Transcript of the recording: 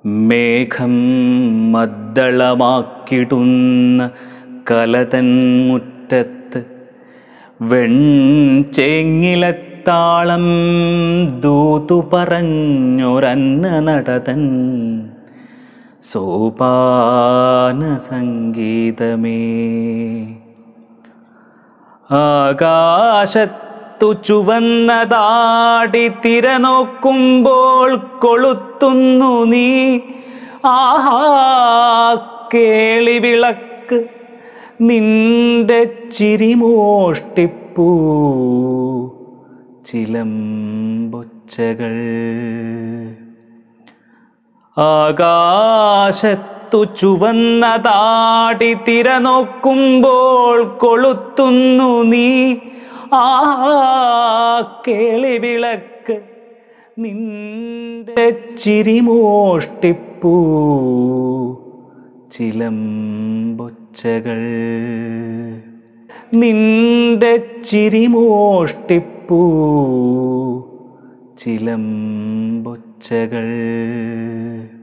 മേഘം മദ്ദളമാക്കിടുന്ന കലതൻ മുറ്റത്ത് വെൺചേങ്ങിലത്താളം ദൂതു പറഞ്ഞൊരന്ന നടതൻ സോപാന സംഗീതമേ ആകാശത്തു ചുവന്നതാടി തിരനോക്കുമ്പോൾ കൊളുത്തുന്നു നീ ആഹാ കേളി വിളക്ക് നിന്റെ ചിരിമോഷ്ടിപ്പൂ ചിലമ്പൊച്ചകൾ ആകാശത്തു ചുവന്നതാടി തിരനോക്കുമ്പോൾ കൊളുത്തുന്നു നീ ആ കേളി വിളക്ക് നിന്റെ ചിരിമോഷ്ടിപ്പൂ ചിലമ്പൊച്ചകൾ നിന്റെ ചിരിമോഷ്ടിപ്പൂ ചിലമ്പൊച്ചകൾ